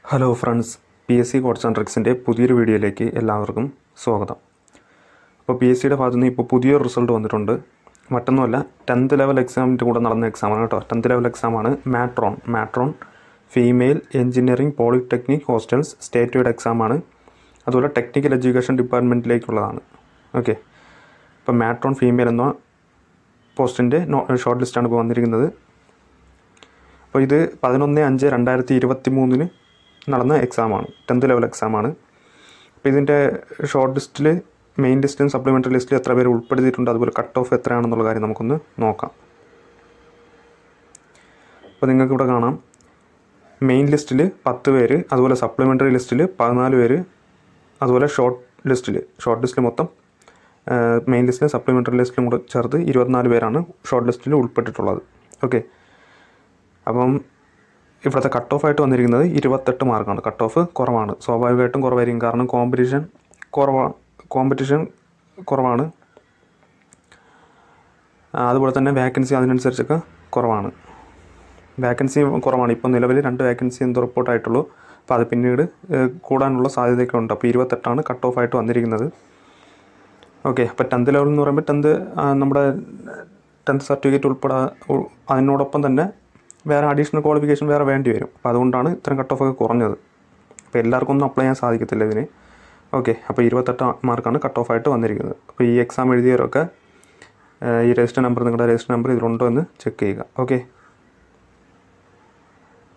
hello friends P S C codes and ട്രിക്സിൻ്റെ പുതിയൊരു വീഡിയോയിലേക്ക് എല്ലാവർക്കും സ്വാഗതം അപ്പോൾ പി എസ് സിയുടെ ഭാഗത്തു നിന്ന് ഇപ്പോൾ പുതിയൊരു റിസൾട്ട് വന്നിട്ടുണ്ട് മറ്റൊന്നുമല്ല ടെൻത്ത് ലെവൽ എക്സാമിൻ്റെ കൂടെ നടന്ന എക്സാമാണ് കേട്ടോ ടെൻത്ത് ലെവൽ എക്സാമാണ് matron matron female engineering polytechnic hostels state wide എക്സാമാണ് അതുപോലെ ടെക്നിക്കൽ എഡ്യൂക്കേഷൻ ഡിപ്പാർട്ട്മെൻറ്റിലേക്കുള്ളതാണ് ഓക്കെ ഇപ്പോൾ മാട്രോൺ ഫീമെയിൽ എന്ന പോസ്റ്റിൻ്റെ ഷോർട്ട് ലിസ്റ്റാണ് ഇപ്പോൾ വന്നിരിക്കുന്നത് അപ്പോൾ ഇത് പതിനൊന്ന് അഞ്ച് രണ്ടായിരത്തി ഇരുപത്തി മൂന്നിന് നടന്ന എക്സാമാണ് ടെൻത്ത് ലെവൽ എക്സാമാണ് അപ്പോൾ ഇതിൻ്റെ ഷോർട്ട് ലിസ്റ്റിൽ മെയിൻ ലിസ്റ്റിലും സപ്ലിമെൻ്ററി ലിസ്റ്റിൽ എത്ര പേര് ഉൾപ്പെടുത്തിയിട്ടുണ്ട് അതുപോലെ കട്ട് ഓഫ് എത്രയാണെന്നുള്ള കാര്യം നമുക്കൊന്ന് നോക്കാം അപ്പോൾ നിങ്ങൾക്ക് ഇവിടെ കാണാം മെയിൻ ലിസ്റ്റിൽ പത്ത് പേര് അതുപോലെ സപ്ലിമെൻ്ററി ലിസ്റ്റിൽ പതിനാല് പേര് അതുപോലെ ഷോർട്ട് ലിസ്റ്റിൽ ഷോർട്ട് ലിസ്റ്റിൽ മൊത്തം മെയിൻ ലിസ്റ്റിലും സപ്ലിമെൻ്ററി ലിസ്റ്റിലും കൂടെ ചേർത്ത് ഇരുപത്തിനാല് പേരാണ് ഷോർട്ട് ലിസ്റ്റിൽ ഉൾപ്പെട്ടിട്ടുള്ളത് ഓക്കെ അപ്പം ഇവിടുത്തെ കട്ട് ഓഫ് ആയിട്ട് വന്നിരിക്കുന്നത് ഇരുപത്തെട്ട് മാർക്കാണ് കട്ട് ഓഫ് കുറവാണ് സ്വാഭാവികമായിട്ടും കുറവായിരിക്കും കാരണം കോമ്പറ്റീഷൻ കുറവാണ് കോമ്പറ്റീഷൻ കുറവാണ് ആ, അതുപോലെ തന്നെ വേക്കൻസി അതിനനുസരിച്ചൊക്കെ കുറവാണ് വേക്കൻസി കുറവാണ് ഇപ്പം നിലവിൽ രണ്ട് വേക്കൻസി എന്തോ റിപ്പോർട്ടായിട്ടുള്ളൂ അപ്പോൾ അത് പിന്നീട് ഏഹ്, കൂടാനുള്ള സാധ്യതയൊക്കെ ഉണ്ട് അപ്പോൾ ഇരുപത്തെട്ടാണ് കട്ട് ഓഫ് ആയിട്ട് വന്നിരിക്കുന്നത് ഓക്കെ അപ്പോൾ ടെൻത്ത് ലെവൽ എന്ന് പറയുമ്പോൾ ടെൻത്ത് നമ്മുടെ ടെൻത്ത് സർട്ടിഫിക്കറ്റ് ഉൾപ്പെടെ ഉ- അതിനോടൊപ്പം തന്നെ വേറെ അഡീഷണൽ ക്വാളിഫിക്കേഷൻ വേറെ വേണ്ടി വരും അപ്പോൾ അതുകൊണ്ടാണ് ഇത്രയും കട്ട് ഓഫ് ഒക്കെ കുറഞ്ഞത് അപ്പോൾ എല്ലാവർക്കും ഒന്നും അപ്ലൈ ചെയ്യാൻ സാധിക്കത്തില്ല ഇതിന് ഓക്കെ അപ്പോൾ ഇരുപത്തെട്ട് മാർക്കാണ് കട്ട് ഓഫ് ആയിട്ട് വന്നിരിക്കുന്നത് അപ്പോൾ ഈ എക്സാം എഴുതിയവരൊക്കെ ഏഹ്, ഈ രജിസ്റ്റർ നമ്പർ നിങ്ങളുടെ രജിസ്റ്റർ നമ്പർ ഇതിലുണ്ടോ എന്ന് ചെക്ക് ചെയ്യുക ഓക്കെ